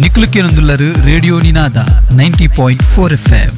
ನಿಕ್ಲು ಕೇನೊಂದುಲ್ಲರು radio Ninaada ninety point four F M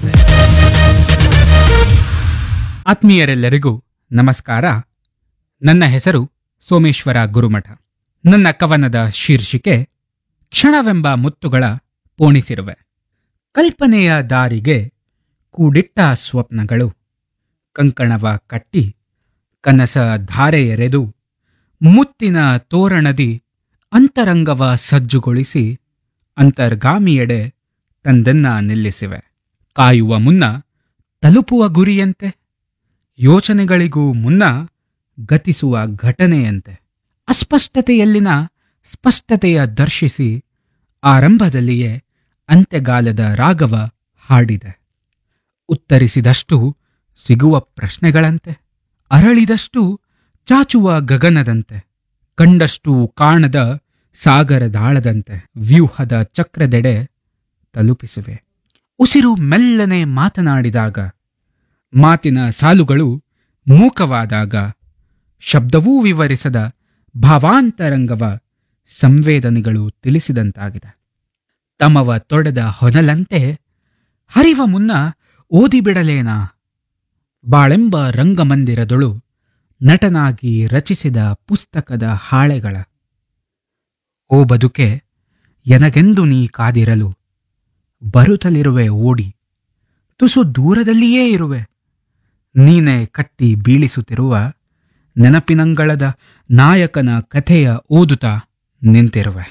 ಆತ್ಮೀಯರೆಲ್ಲರಿಗೂ ನಮಸ್ಕಾರ ನನ್ನ ಹೆಸರು ಸೋಮೇಶ್ವರ ಗುರುಮಠ ನನ್ನ ಕವನದ ಶೀರ್ಷಿಕೆ ಕ್ಷಣವೆಂಬ ಮುತ್ತುಗಳ ಪೋಣಿಸಿರುವೆ ಕಲ್ಪನೆಯ ದಾರಿಗೆ ಕೂಡಿಟ್ಟ ಸ್ವಪ್ನಗಳು ಕಂಕಣವ ಕಟ್ಟಿ ಕನಸ ಧಾರೆ ಎರೆದು ಮುತ್ತಿನ ತೋರಣದಿ ಅಂತರಂಗವ ಸಜ್ಜುಗೊಳಿಸಿ ಅಂತರ್ಗಾಮಿಯೆಡೆ ತಂದೆನ್ನ ನಿಲ್ಲಿಸಿವೆ ಕಾಯುವ ಮುನ್ನ ತಲುಪುವ ಗುರಿಯಂತೆ ಯೋಚನೆಗಳಿಗೂ ಮುನ್ನ ಗತಿಸುವ ಘಟನೆಯಂತೆ ಅಸ್ಪಷ್ಟತೆಯಲ್ಲಿನ ಸ್ಪಷ್ಟತೆಯ ದರ್ಶಿಸಿ ಆರಂಭದಲ್ಲಿಯೇ ಅಂತ್ಯಗಾಲದ ರಾಗವ ಹಾಡಿದೆ ಉತ್ತರಿಸಿದಷ್ಟು ಸಿಗುವ ಪ್ರಶ್ನೆಗಳಂತೆ ಅರಳಿದಷ್ಟು ಚಾಚುವ ಗಗನದಂತೆ ಕಂಡಷ್ಟು ಕಾಣದ ಸಾಗರದಾಳದಂತೆ ವ್ಯೂಹದ ಚಕ್ರದೆಡೆ ತಲುಪಿಸುವೆ ಉಸಿರು ಮೆಲ್ಲನೆ ಮಾತನಾಡಿದಾಗ ಮಾತಿನ ಸಾಲುಗಳು ಮೂಕವಾದಾಗ ಶಬ್ದವೂ ವಿವರಿಸದ ಭಾವಾಂತರಂಗವ ಸಂವೇದನೆಗಳು ತಿಳಿಸಿದಂತಾಗಿದೆ ತಮವ ತೊಡೆದ ಹೊನಲಂತೆ ಹರಿವ ಮುನ್ನ ಓದಿಬಿಡಲೇನಾ ಬಾಳೆಂಬ ರಂಗಮಂದಿರದೊಳು ನಟನಾಗಿ ರಚಿಸಿದ ಪುಸ್ತಕದ ಹಾಳೆಗಳ ಓ ಬದುಕೆ ಎನಗೆಂದು ನೀ ಕಾದಿರಲು ಬರುತ್ತಲಿರುವೆ ಓಡಿ ತುಸು ದೂರದಲ್ಲಿಯೇ ಇರುವೆ ನೀನೇ ಕಟ್ಟಿ ಬೀಳಿಸುತ್ತಿರುವ ನೆನಪಿನಂಗಳದ ನಾಯಕನ ಕಥೆಯ ಓದುತ್ತಾ ನಿಂತಿರುವೆ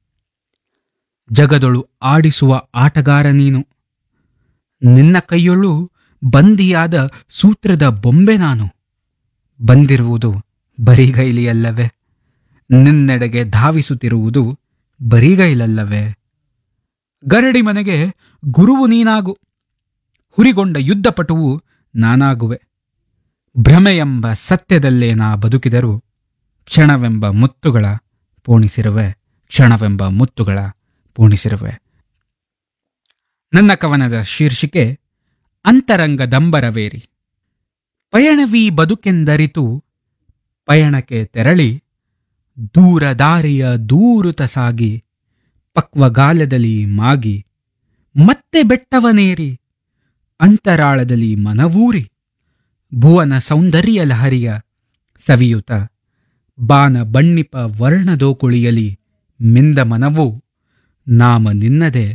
ಜಗದೊಳು ಆಡಿಸುವ ಆಟಗಾರ ನೀನು ನಿನ್ನ ಕೈಯೊಳು ಬಂದಿಯಾದ ಸೂತ್ರದ ಬೊಂಬೆ ನಾನು ಬಂದಿರುವುದು ಬರಿಗೈಲಿಯಲ್ಲವೇ ನಿನ್ನೆಡೆಗೆ ಧಾವಿಸುತ್ತಿರುವುದು ಬರಿಗೈಲಲ್ಲವೇ ಗರಡಿ ಮನೆಗೆ ಗುರುವು ನೀನಾಗು ಹುರಿಗೊಂಡ ಯುದ್ಧಪಟುವು ನಾನಾಗುವೆ ಭ್ರಮೆಯೆಂಬ ಸತ್ಯದಲ್ಲೇ ನಾ ಬದುಕಿದರೂ ಕ್ಷಣವೆಂಬ ಮುತ್ತುಗಳ ಪೋಣಿಸಿರುವೆ ಕ್ಷಣವೆಂಬ ಮುತ್ತುಗಳ ಪೋಣಿಸಿರುವೆ ನನ್ನ ಕವನದ ಶೀರ್ಷಿಕೆ ಅಂತರಂಗ ದಂಬರವೇರಿ ಪಯಣವೀ ಬದುಕೆಂದರಿತು ಪಯಣಕ್ಕೆ ತೆರಳಿ ದೂರ ದಾರಿಯ ದೂರುತ ಸಾಗಿ ಪಕ್ವಗಾಲದಲ್ಲಿ ಮಾಗಿ ಮತ್ತೆ ಬೆಟ್ಟವನೇರಿ ಅಂತರಾಳದಲ್ಲಿ ಮನವೂರಿ ಭುವನ ಸೌಂದರ್ಯ ಲಹರಿಯ ಸವಿಯುತ ಬಾನ ಬಣ್ಣಿಪ ವರ್ಣದೋಕುಳಿಯಲಿ ಮಿಂದ ಮನವು ನಾಮ ನಿನ್ನದೆ